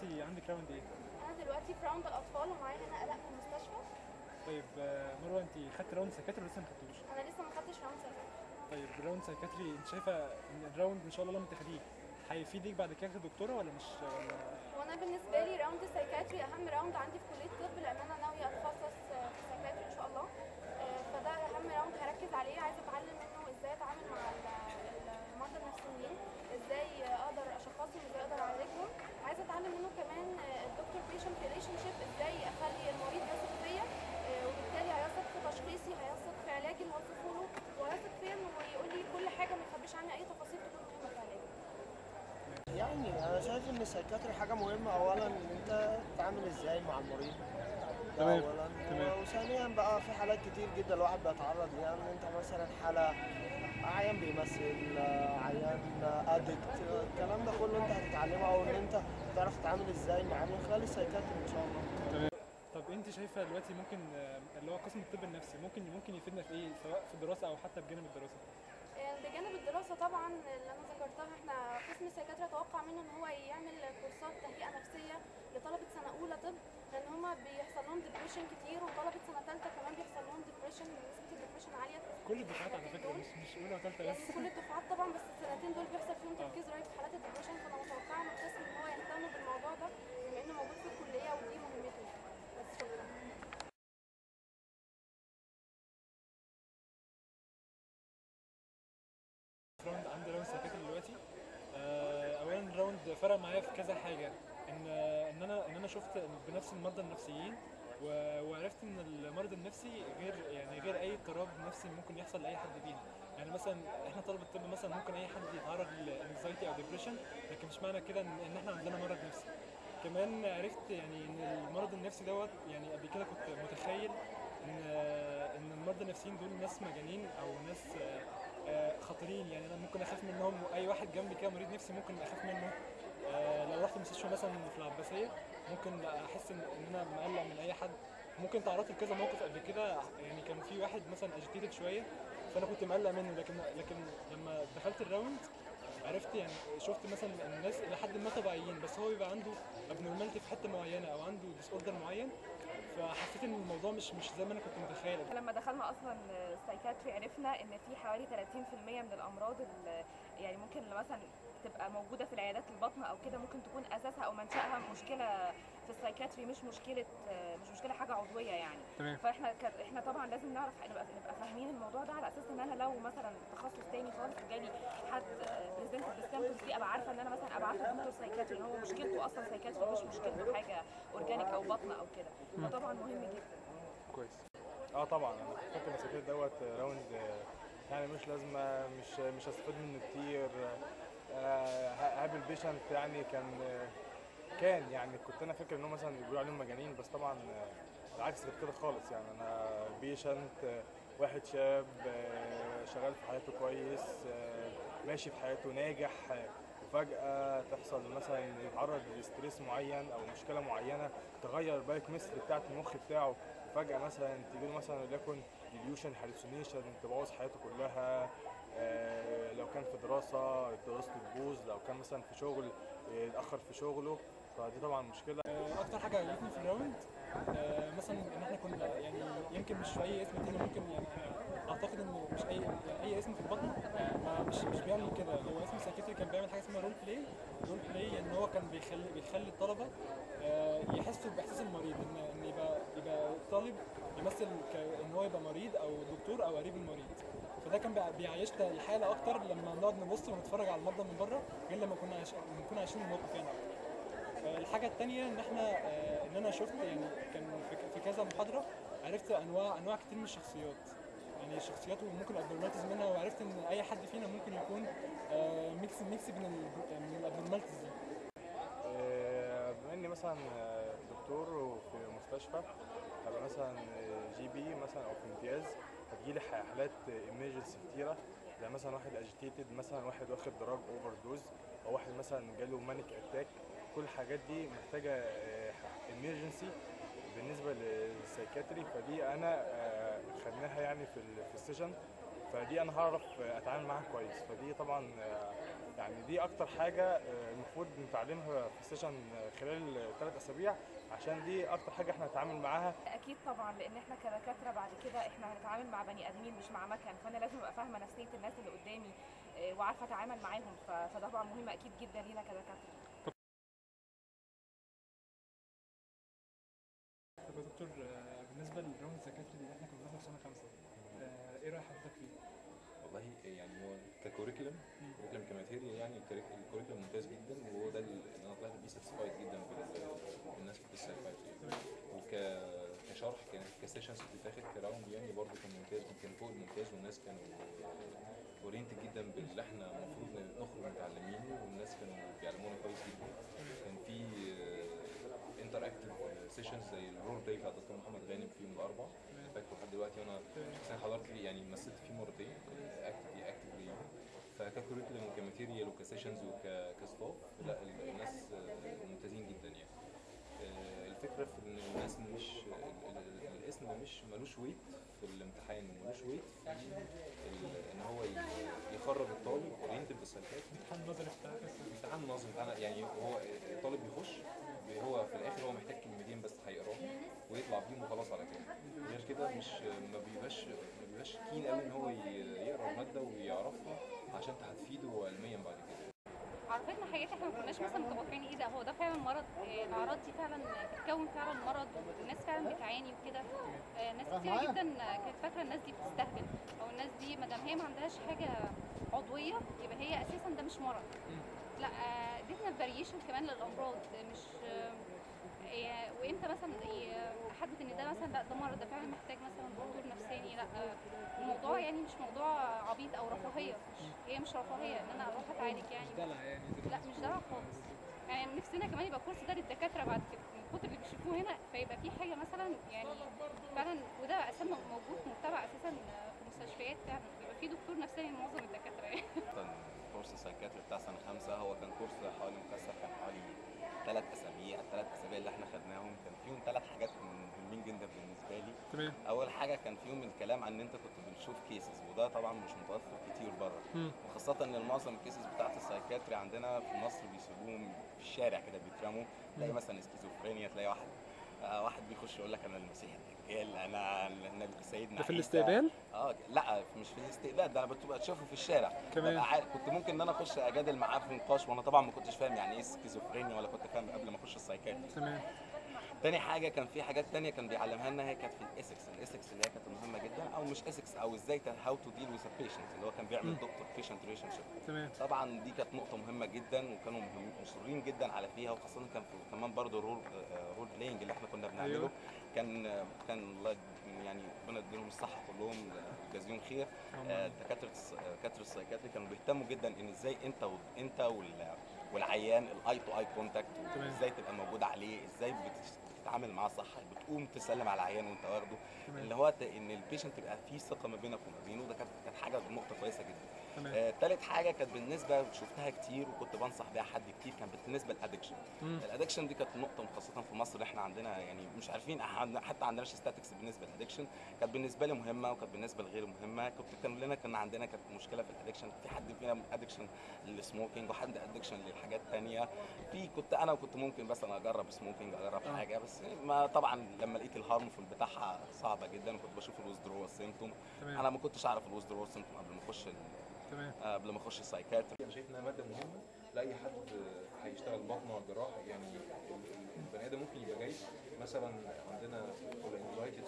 دلوقتي عندك راوند ايه؟ انا دلوقتي في راوند الاطفال ومعايا هنا الاء من المستشفى طيب آه، مروه انت خدت راوند سايكاتري ولا لسه ما خدتوش؟ انا لسه ما خدتش راوند سايكل طيب راوند سايكاتري انت شايفه ان الراوند ان شاء الله لما تاخديه هيفيدك بعد كده كدكتوره ولا مش ولا وانا بالنسبه لي راوند السايكاتري اهم راوند عندي في كليه الطب لان انا ناويه اتخصص في السايكاتري ان شاء الله آه، فده اهم راوند هركز عليه عايزه اتعلم منه ازاي اتعامل مع ال- المرضى النفسيين ازاي اقدر اشخصهم ازاي اقدر اعالجهم عايزه اتعلم منه كمان الدكتور بيشنت ريليشن شيب ازاي اخلي المريض يثق فيا آه، وبالتالي هيثق في تشخيصي هيثق في علاجي اللي هوصفه له وهيثق فيا انه يقول لي كل حاجه ما يخبيش عني اي تفاصيل تكون مهمه في علاجي يعني انا شايف ان السايكاتري حاجه مهمه اولا ان انت تتعامل ازاي مع المريض ده تمام، اولا تمام. وثانيا بقى في حالات كتير جدا الواحد بيتعرض ليها ان انت مثلا حاله عيان بيمثل عيان ادكت الكلام ده كله انت هتتعلمه او ان انت تعرف تتعامل ازاي معاه من خلال السايكاتري ان شاء الله طب انت شايفه دلوقتي ممكن آه، اللي هو قسم الطب النفسي ممكن ممكن يفيدنا في ايه سواء في الدراسه او حتى بجانب الدراسه؟ آه، بجانب الدراسة طبعا اللي أنا ذكرتها احنا قسم السيكاتري أتوقع منه إن هو يعمل كورسات تهيئة نفسية لطلبة سنة أولى طب لأن هما بيحصل لهم ديبريشن كتير وطلبة سنة تالتة كمان بيحصل لهم ديبريشن نسبة الديبريشن عالية في كل الدفعات على السنتين فكره دول. مش مش اولى وثالثه يعني بس كل الدفعات طبعا بس السنتين دول بيحصل فيهم تركيز رهيب في حالات الديبريشن فأنا متوقعة من القسم إن هو يهتم بالموضوع ده بما إنه موجود في الكلية ودي مهمته بس شكرا راوند عندي راوند سايكاتري دلوقتي آه، اولا الراوند فرق معايا في كذا حاجه ان ان انا ان انا شفت بنفس المرضى النفسيين و- وعرفت ان المرض النفسي غير يعني غير اي اضطراب نفسي ممكن يحصل لاي حد فينا يعني مثلا احنا طلبه الطب مثلا ممكن اي حد يتعرض لانكزايتي او ديبريشن لكن مش معنى كده ان إن احنا عندنا مرض نفسي كمان عرفت يعني ان المرض النفسي دوت يعني قبل كده كنت متخيل ان ان المرضى النفسيين دول ناس مجانين او ناس آه، آه، خطيرين يعني انا ممكن اخاف منهم واي واحد جنبي كده مريض نفسي ممكن اخاف منه آه، لو رحت المستشفى مثلا في العباسيه ممكن احس ان إن انا مقلق من اي حد ممكن تعرضت لكذا موقف قبل كده يعني كان في واحد مثلا اجيتيتد شويه فانا كنت مقلق منه لكن لكن لما دخلت الراوند عرفت يعني شفت مثلا إن الناس الى حد ما طبيعيين بس هو بيبقى عنده ابنورماليتي في حته معينه او عنده ديس اوردر معين فحسيت ان الموضوع مش مش زي ما انا كنت متخيل لما دخلنا اصلا السايكاتري عرفنا ان في حوالي 30% من الامراض اللي يعني ممكن مثلا تبقى موجوده في العيادات البطنه او كده ممكن تكون اساسها او منشاها مشكله في السايكاتري مش مشكله مش مشكله حاجه عضويه يعني تمام. فاحنا ك... احنا طبعا لازم نعرف نبقى نبقى فاهمين الموضوع ده على اساس ان انا لو مثلا تخصص تاني خالص وجالي حد بريزنت بالسيمبتومز دي ابقى عارفه ان انا مثلا ابعت له دكتور سايكاتري ان هو مشكلته اصلا سايكاتري مش مشكلته حاجه اورجانيك او بطنه او كده فطبعا مهم جدا كويس اه طبعا انا كنت فاكر السكرتير دوت راوند آه، يعني مش لازمه مش مش هستفاد منه كتير آه، هقابل بيشنت يعني كان آه، كان يعني كنت انا فاكر ان هم مثلا بيقولوا عليهم مجانين بس طبعا آه، العكس غير كده خالص يعني انا بيشنت آه، واحد شاب آه، شغال في حياته كويس آه، ماشي في حياته ناجح آه، وفجأة تحصل مثلا يتعرض لستريس معين أو مشكلة معينة تغير البايك مستر بتاعة المخ بتاعه فجأة مثلا تجي له مثلا وليكن ديليوشن هالوسينيشن تبوظ حياته كلها آه، لو كان في دراسة دراسته تبوظ لو كان مثلا في شغل آه، يتأخر في شغله فدي طبعا مشكلة آه، اكتر حاجه عجبتني في الراوند آه، مثلا ان احنا كنا يعني يمكن مش في اي اسم تاني ممكن يعني اعتقد ان مش اي يعني اي اسم في البطن آه، ما مش مش بيعمل كده هو اسم سايكتري كان بيعمل حاجه اسمها رول بلاي رول بلاي ان هو كان بيخلي بيخلي الطلبه آه، يحسوا باحساس المريض ان ان يبقى يبقى الطالب يمثل ك- ان هو يبقى مريض او دكتور او قريب المريض فده كان بيع- بيعيشنا الحاله اكتر لما نقعد نبص ونتفرج على المرضى من بره غير لما كنا عايش- نكون عايشين الموقف يعني اكتر آه، الحاجة التانية إن إحنا آه، إن أنا شفت يعني كان في ك- في كذا محاضرة عرفت أنواع أنواع كتير من الشخصيات يعني الشخصيات وممكن الابنورماليتيز منها وعرفت إن أي حد فينا ممكن يكون آه، ميكس ميكس بين ال- من الابنورماليتيز دي آه، بما اني مثلا آه، دكتور في مستشفى هبقى مثلا آه، جي بي مثلا او في امتياز هتجيلي ح- حالات ايمرجنسي كتيره زي مثلا واحد اجيتيتد مثلا واحد واخد دراج اوفر دوز او واحد مثلا جاله مانيك اتاك كل الحاجات دي محتاجه ايمرجنسي بالنسبه للسايكاتري فدي انا آه، خدناها يعني في ال- في السيشن فدي انا هعرف اتعامل معاها كويس فدي طبعا آه، يعني دي اكتر حاجه آه، المفروض نتعلمها في السيشن خلال ثلاث اسابيع عشان دي اكتر حاجه احنا هنتعامل معاها اكيد طبعا لان احنا كدكاتره بعد كده احنا هنتعامل مع بني ادمين مش مع مكن فانا لازم ابقى فاهمه نفسيه الناس اللي قدامي آه، وعارفه اتعامل معاهم ف- فده طبعا مهم اكيد جدا لينا كدكاتره طب يا دكتور آه، بالنسبه للراوند السكاتري اللي احنا كنا بناخده في سنه خمسه آه، ايه راي حضرتك فيه؟ والله يعني هو ككوريكولم كوريكولم كماتيريال يعني الكوريك- الكوريكولم ممتاز جدا وهو ده اللي انا طلعت بيه ساتسفايد جدا بال- بالناس في السايكايتري وك كشرح كان كسيشنز بتتاخد كراوند يعني برضه كان ممتاز كان فوق الممتاز والناس كانوا اورينتد جدا باللي احنا المفروض نخرج متعلمينه والناس كانوا بيعلمونا كويس جدا كان في انتر اكتف سيشنز زي الرول بلاي بتاع الدكتور محمد غانم في يوم الاربعاء فاكره لحد دلوقتي وانا شخصيا حضرت فيه يعني مثلت فيه مرتين اكتف اكتف ليه فككوريكولم وكماتيريال وكسيشنز وكستاف لا ال- الناس آه، ممتازين جدا يعني آه، الفكره في ان الناس مش ال- ال- الاسم مش ملوش ويت في الامتحان وملوش ويت في ال- ان هو ي- يخرج الطالب اورينتد بالسلكات الامتحان النظري بتاعك بس امتحان منظم امتحان يعني هو الطالب بيخش هو في الاخر هو محتاج كلمتين بس هيقراهم ويطلع بيهم وخلاص على كده غير كده مش ما بيبقاش ما بيبقاش كين قوي ان هو ي- يقرا الماده ويعرفها عشان هتفيده علميا بعد كده عرفتنا حاجات احنا ما كناش مثلا متوقعين ايه ده هو ده فعلا مرض آه، الاعراض دي فعلا بتكون فعلا مرض والناس فعلا بتعاني وكده آه، ناس كتير جدا كانت فاكره الناس دي بتستهبل او الناس دي ما دام هي ما عندهاش حاجه عضويه يبقى هي اساسا ده مش مرض لا آه، اديتنا فاريشن كمان للامراض مش آه، آه، وامتى مثلا ي- احدد ان ده مثلا لا ده مرض ده فعلا محتاج مثلا دكتور نفساني لا آه، الموضوع يعني مش موضوع عبيط او رفاهيه مش هي مش رفاهيه ان انا اروح اتعالج يعني دلع يعني زي لا مش دلع خالص يعني نفسنا كمان يبقى الكورس ده للدكاتره بعد كده من كتر اللي بيشوفوه هنا فيبقى في حاجه مثلا يعني فعلا وده اساسا موجود متبع اساسا في المستشفيات فعلا يبقى في دكتور نفساني لمعظم الدكاتره يعني كان كورس السايكاتري بتاع سنه خمسه هو كان كورس حوالي مكثف كان حوالي ثلاث اسابيع الثلاث اسابيع اللي احنا خدناهم كان فيهم ثلاث حاجات مهمين جدا بالنسبه لي تمام اول حاجه كان فيهم الكلام عن ان انت كنت بنشوف كيسز وده طبعا مش متوفر كتير بره مم. وخاصه ان معظم الكيسز بتاعت السايكاتري عندنا في مصر بيسيبوهم في الشارع كده بيترموا تلاقي مثلا سكيزوفرينيا تلاقي واحد آه واحد بيخش يقول لك انا المسيح الدجال انا النبي سيدنا ده في عيسى. الاستقبال؟ اه لا مش في الاستقبال ده انا بتبقى تشوفه في الشارع كمان. ببقى عارف- كنت ممكن ان انا اخش اجادل معاه في نقاش وانا طبعا ما كنتش فاهم يعني ايه سكيزوفرينيا ولا كنت فاهم قبل ما اخش السايكاتري تمام تاني حاجه كان في حاجات تانية كان بيعلمها لنا هي كانت في الاسكس الاسكس اللي هي كانت مهمه جدا او مش اسكس او ازاي هاو تو ديل وذ بيشنت اللي هو كان بيعمل دكتور بيشنت ريليشن شيب تمام طبعا دي كانت نقطه مهمه جدا وكانوا مهم- مصرين جدا على فيها وخاصه كان في كمان برضه الرول رول بلاينج اللي احنا كنا بنعمله أيوة. كان كان الله يعني ربنا يديلهم الصحه كلهم يجازيهم خير آه، دكاتره الس- دكاتره السايكاتري كانوا بيهتموا جدا ان ازاي انت و... انت وال... والعيان الاي تو اي كونتاكت تمام. ازاي تبقى موجود عليه ازاي بت- بتتعامل معاه صح بتقوم تسلم على العيان وانت واخده تمام. اللي هو ت- ان البيشنت تبقى في ثقه ما بينك وما بينه ده كانت كانت حاجه نقطه كويسه جدا تمام آه، تالت حاجه كانت بالنسبه شفتها كتير وكنت بنصح بيها حد كتير كانت بالنسبه للادكشن مم. الادكشن دي كانت نقطه خاصه في مصر احنا عندنا يعني مش عارفين عن- حتى عندناش ستاتكس بالنسبه للادكشن كانت بالنسبه لي مهمه وكانت بالنسبه لغيري مهمه كنت كان لنا كان عندنا كانت مشكله في الادكشن في حد فينا ادكشن للسموكينج وحد ادكشن للحاجات تانية في كنت انا كنت ممكن مثلا اجرب سموكينج اجرب آه. حاجه بس ما طبعا لما لقيت الهارمفول بتاعها صعبه جدا كنت بشوف الويزدرو سيمتوم تمام انا ما كنتش اعرف الويزدرو سيمتوم قبل ما اخش ال- تمام آه، قبل ما اخش السايكاتري انا شايف انها ماده مهمه لاي حد هيشتغل بطنه جراحه يعني ال- ال- البني ادم ممكن يبقى جاي مثلا عندنا الانزايتي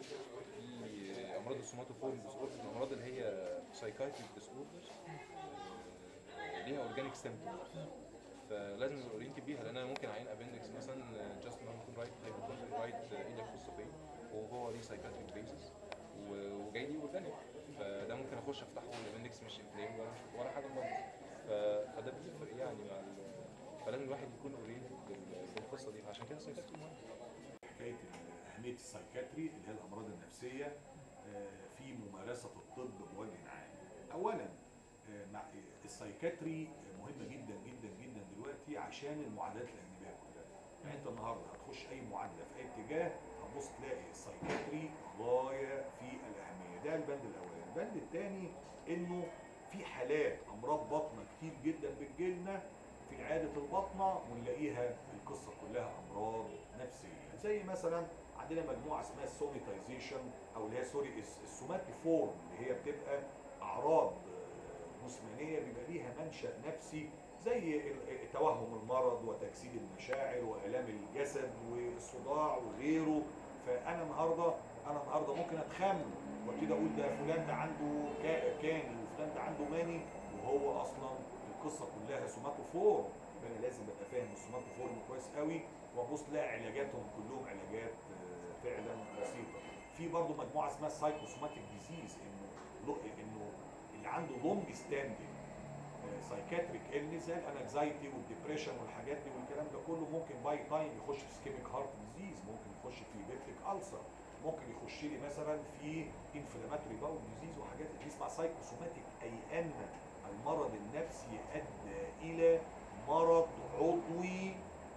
في امراض السوماتوفورم ديس اوردرز الامراض اللي هي سايكايتريك ديس اوردرز ليها اورجانيك سيمبتومز فلازم نبقى اورينتد بيها لان انا ممكن اعين ابندكس مثلا جاست ما يكون رايت هيبقى رايت ايدك فوسفين وهو ليه سايكايتريك بيزس وجاي لي اورجانيك فده ممكن اخش افتحه الابندكس مش انفلام ولا مش ولا حاجه خالص ف- فده بيفرق يعني مع ال- فلازم الواحد يكون اورينتد بالقصه دي عشان كده السايكايتري مهم حكايه اهميه السايكاتري اللي هي الامراض النفسيه آه، في ممارسه الطب بوجه عام. اولا آه، مع السايكاتري مهمه جدا جدا جدا دلوقتي عشان المعادلات الاجنبيه كلها. يعني انت النهارده هتخش اي معادله في اي اتجاه هتبص تلاقي السايكاتري غايه في الاهميه ده البند الاولاني البند الثاني انه في حالات امراض بطنه كتير جدا بتجيلنا في عياده البطنه ونلاقيها القصه كلها امراض نفسيه زي مثلا عندنا مجموعه اسمها السوميتايزيشن او اللي هي سوري الس- السوماتيفورم اللي هي بتبقى اعراض آه، جسمانيه بيبقى ليها منشا نفسي زي ال- توهم المرض وتجسيد المشاعر والام الجسد والصداع وغيره فانا النهارده انا النهارده ممكن اتخمن وابتدي اقول ده فلان ده عنده كا- كاني وفلان ده عنده ماني وهو اصلا القصه كلها سوماتوفورم يبقى انا لازم ابقى فاهم السوماتوفورم كويس قوي وابص لاقي علاجاتهم كلهم علاجات آه، فعلا بسيطه في برضه مجموعه اسمها سايكوسوماتيك ديزيز انه لو- انه اللي عنده لونج ستاندنج سايكاتريك النس زي الانكزايتي والديبريشن والحاجات دي والكلام ده كله ممكن باي تايم يخش في سكيميك هارت ديزيز ممكن يخش في بيبتيك ألسر ممكن يخش لي مثلا في انفلاماتوري باول ديزيز وحاجات اللي اسمها سايكوسوماتيك اي ان المرض النفسي ادى الى مرض عضوي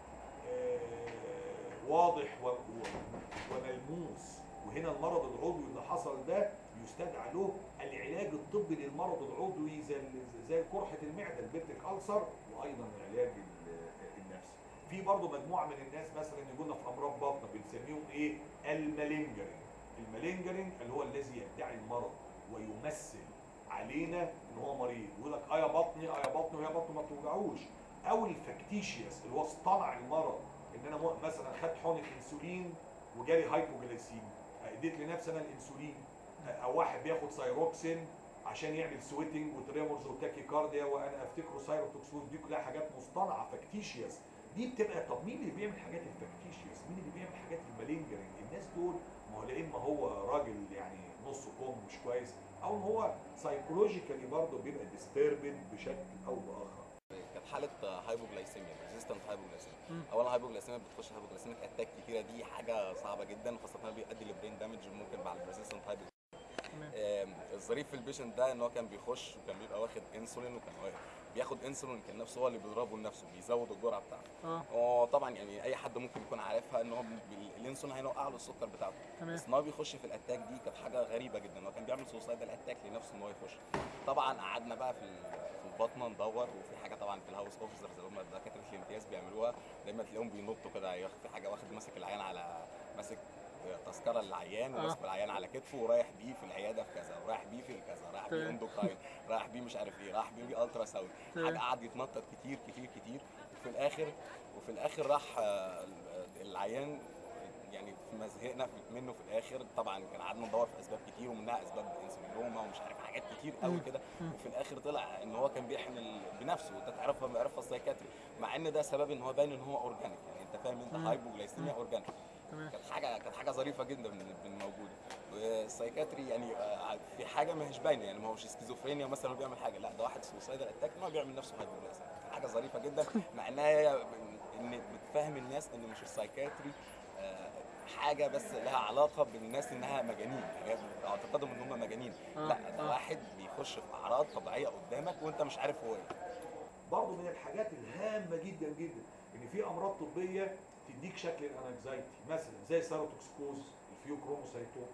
آه، واضح و- و- وملموس وهنا المرض العضوي اللي حصل ده يستدعى له العلاج الطبي للمرض العضوي زي ال- زي قرحه المعده البيبتيك ألسر وايضا العلاج ال- النفسي في برضه مجموعه من الناس مثلا يقولنا في امراض بطن بنسميهم ايه المالينجرين المالينجرين اللي هو الذي يدعي المرض ويمثل علينا ان هو مريض يقول لك اه يا بطني اه يا بطني وهي بطني ما بتوجعوش او الفاكتيشيوس اللي هو اصطنع المرض ان انا مو- مثلا خدت حقنه انسولين وجالي هايبوجلايسيميا اديت لنفسي انا الانسولين او واحد بياخد سايروكسين عشان يعمل سويتنج وتريمورز وتاكيكارديا وانا افتكره سايروتوكسوز دي كلها حاجات مصطنعه فاكتيشيوس دي بتبقى طب مين اللي بيعمل حاجات الفاكتيشيوس مين اللي بيعمل حاجات المالينجرين الناس دول ما هو لا اما هو راجل يعني نص كوم مش كويس او ان هو سايكولوجيكالي برضه بيبقى ديستربد بشكل او باخر كانت حاله هايبوجلايسيميا ريزيستنت هايبوجلايسيميا اولا هايبوجلايسيميا بتخش هايبوجلايسيميك اتاك كتيره دي حاجه صعبه جدا خاصه انها بيؤدي لبرين دامج ممكن بعد الريزيستنت هايبوجلايسيميا تمام الظريف في البيشنت ده ان هو كان بيخش وكان بيبقى واخد انسولين وكان واقف بياخد انسولين كان نفسه هو اللي بيضربه لنفسه بيزود الجرعه بتاعته اه هو طبعا يعني اي حد ممكن يكون عارفها ان هو بي- الانسولين هيوقع له السكر بتاعته تمام بس ان هو بيخش في الاتاك دي كانت حاجه غريبه جدا هو كان بيعمل سوسايدال اتاك لنفسه ان هو يخش طبعا قعدنا بقى في ال- في البطنه ندور وفي حاجه طبعا في الهاوس اوفيسرز اللي هم دكاتره الامتياز بيعملوها دايما تلاقيهم بينطوا كده ياخد في حاجه واخد ماسك العيان على ماسك تذكره للعيان آه. وماسك العيان على كتفه ورايح بيه في العياده في كذا ورايح بيه في كذا رايح بيه تمام. اندوكراين رايح بيه مش عارف ايه رايح بيه الترا ساوند تمام. حاجه قعد يتنطط كتير كتير كتير وفي الاخر وفي الاخر راح آه، العيان يعني ما زهقنا منه في الاخر طبعا كان قعدنا ندور في اسباب كتير ومنها اسباب انسولينوما ومش عارف حاجات كتير قوي مم. كده مم. وفي الاخر طلع ان هو كان بيحمل بنفسه وانت تعرفها بيعرفها السايكاتري مع ان ده سبب ان هو باين ان هو اورجانيك يعني انت فاهم انت مم. هايبوجلايسيميا مم. اورجانيك تمام كانت حاجه كانت حاجه ظريفه جدا من من موجوده والسايكاتري يعني آه، في حاجه ما هيش باينه يعني ما هوش سكيزوفرينيا مثلا هو بيعمل حاجه لا ده واحد سوسايدال اتاك ما بيعمل نفسه هايبوجلايسيميا كانت حاجه ظريفه جدا مع انها هي ان بتفهم الناس ان مش السايكاتري آه، حاجه بس لها علاقه بالناس انها مجانين يعني هي اعتقادهم ان هم مجانين آه، لا ده آه. واحد بيخش في اعراض طبيعيه قدامك وانت مش عارف هو ايه برضه من الحاجات الهامه جدا جدا ان في امراض طبيه تديك شكل الانكزايتي مثلا زي سيروتوكسكوز الفيوكروموسايتوم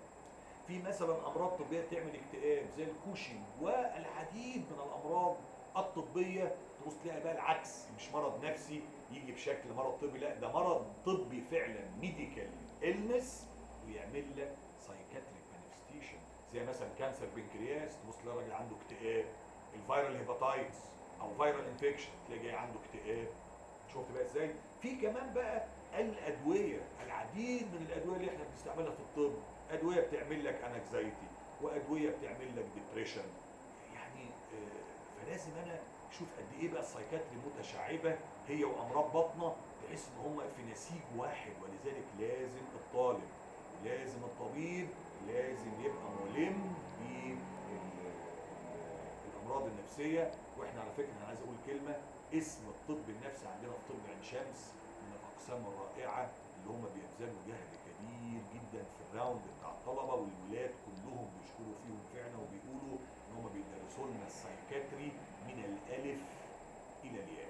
في مثلا امراض طبيه تعمل اكتئاب زي الكوشنج والعديد من الامراض الطبيه تبص تلاقي بقى العكس مش مرض نفسي يجي بشكل مرض طبي لا ده مرض طبي فعلا ميديكال النس ويعمل لك سايكاتريك مانيفستيشن زي مثلا كانسر بنكرياس تبص تلاقي راجل عنده اكتئاب الفيرال هيباتايتس او فيرال انفكشن تلاقي جاي عنده اكتئاب شفت بقى ازاي في كمان بقى الادويه العديد من الادويه اللي احنا بنستعملها في الطب ادويه بتعمل لك انكزايتي وادويه بتعمل لك ديبريشن يعني آه، فلازم انا اشوف قد ايه بقى السايكاتري متشعبه هي وامراض بطنه بحيث ان هم في نسيج واحد ولذلك لازم الطالب لازم الطبيب لازم يبقى ملم بالامراض النفسيه واحنا على فكره انا عايز اقول كلمه اسم الطب النفسي عندنا في طب عين شمس من الاقسام الرائعه اللي هم بيبذلوا جهد كبير جدا في الراوند بتاع الطلبه والولاد كلهم بيشكروا فيهم فعلا وبيقولوا ان هم بيدرسوا لنا السايكاتري من الالف الى الياء